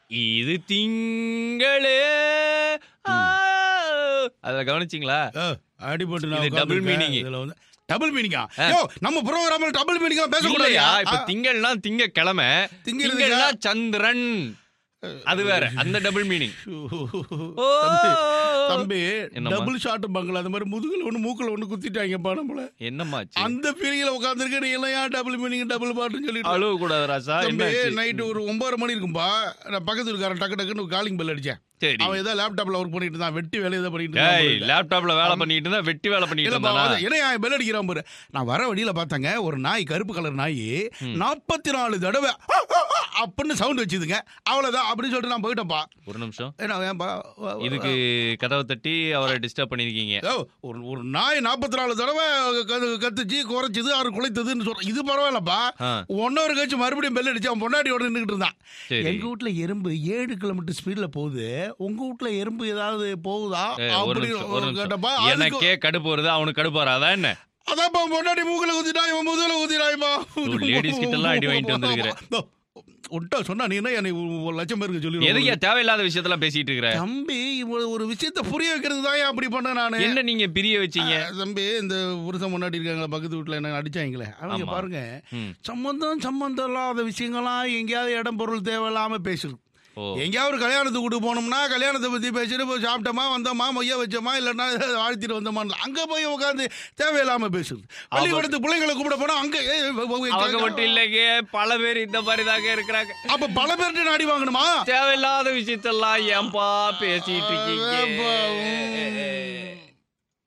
இது திங்களே ஆ. அத கவனிச்சிங்களா ஆ, அடிபட்டு நான் இது double உட்கார்ந்திருக்கேன். meaning. இதுல வந்து டபுள் மீனிங்கா ஆ. யோ நம்ம ப்ரோகிராம்ல டபுள் மீனிங்கா இல்லையா பேசக்கூடாதுயா இப்ப திங்கள்னா திங்க கிழமை திங்கிறதுக்கா? திங்கள்னா சந்திரன் அது வேற அந்த டபுள் மீனிங் ஓ. தம்பி என்னம்மா? டபுள் ஷாட் பங்களா அந்த மாதிரி முதுகுல ஒண்ணு மூக்குல ஒண்ணு குத்திட்டாங்கப்பா நம்மள என்னமாச்சு அந்த ஃபீலிங்ல உட்கார்ந்திருக்க நீ எல்லாம் ஏன் டபுள் மீனிங் டபுள் பாட்டுன்னு சொல்லிட்டு அழுவ கூடாது ராசா தம்பி என்ன நைட்டு ஒரு ஒன்பதரை மணி இருக்கும்பா நான் பக்கத்துல இருக்காரன் டக்கு டக்குன்னு காலிங் பெல் அடிச்சேன் சரி அவன் ஏதோ லேப்டாப்ல ஒர்க் பண்ணிட்டு இருந்தான் வெட்டி வேலை ஏதோ பண்ணிட்டு டேய் இருந்தான் லேப்டாப்ல வேலை பண்ணிட்டு இருந்தா வெட்டி வேலை பண்ணிட்டு இல்லப்பா இருந்தானா அது- என்ன பெல் அடிக்கிறான் பாரு நான் வர வழியில பார்த்தாங்க ஒரு நாய் கருப்பு கலர் நாய் நாற்பத்தி நாலு தடவை அப்படின்னு சவுண்ட் வச்சுதுங்க அவ்வளவுதான் அப்படின்னு சொல்லிட்டு நான் போயிட்டேன்ப்பா ஒரு நிமிஷம் ஏன்னா ஏன்பா வ- வ- இதுக்கு கதவை தட்டி அவரை டிஸ்டர்ப் பண்ணிருக்கீங்க ஓ, ஒரு ஒரு நாய் நாற்பத்தி நாலு தடவை கத்து- கத்துச்சு குறைச்சது அவர் குலைத்ததுன்னு சொல்றேன் இது பரவாயில்லப்பா ஆ. ஒன் ஹவர் கழிச்சு மறுபடியும் பெல் அடிச்சு அவன் பொண்டாட்டியோட நின்றுட்டு இருந்தான் சரி. எங்க வீட்ல எறும்பு ஏழு கிலோமீட்டர் ஸ்பீட்ல போகுது உங்க வீட்ல எறும்பு ஏதாவது போகுதா ஏய், ஒரு அப்படி நிமிஷம் ஒரு கேட்டப்பா நிமிஷம் அதுக்கு- எனக்கே கடுப்பு வருது அவனுக்கு கடுப்பு வராதா என்ன அதான்ப்பா பொண்டாட்டி மூக்குல குத்திட்டா இவன் முதுகுல குத்திட்டாய்ப்பா ladies கிட்ட எல்லாம் அடி வாங்கிட்டு வந்திருக்கிற. உட்டா சொன்னா நீ என்ன என்னை ஒரு- ஒரு லட்சம் பேருக்கு சொல்லி எதுக்கு தேவையில்லாத விஷயத்தெல்லாம் பேசிட்டு இருக்கிற தம்பி இவ்வளவு ஒரு விஷயத்த புரிய வைக்கிறது தான் அப்படி பண்ண நானு என்ன நீங்க பிரிய வச்சீங்க ஆ, தம்பி இந்த புருஷன் முன்னாடி இருக்காங்களா பக்கத்து வீட்டுல என்ன அடிச்சாங்களே அவங்க ஆமா. பாருங்க ம். சம்பந்தம் சம்பந்தம் இல்லாத விஷயங்கள்லாம் எங்கேயாவது இடம் பொருள் தேவையில்லாம பேசுது ஓ எங்கேயாவது ஒரு கல்யாணத்துக்கு கூட்டு போனோம்னா கல்யாணத்தை பத்தி பேசிட்டு போய் சாப்பிட்டோமா வந்தோமா மொய்ய வச்சோமா இல்லைன்னா ஏதாவது வாழ்த்திட்டு வந்தோமா அங்க போய் உட்காந்து தேவையில்லாம பேசுது பள்ளிக்கூடத்து பிள்ளைங்களை கூப்பிட போனா அங்க ஏய், ஏய், ஏய், அவங்க மட்டும் இல்லைங்க பல பேர் இந்த மாதிரி தாங்க இருக்கிறாங்க அப்ப பல பேர்கிட்ட அடி வாங்கணுமா தேவையில்லாத விஷயத்தெல்லாம் ஏன்பா பேசிட்டு ஏப்பா, இருக்கீங்க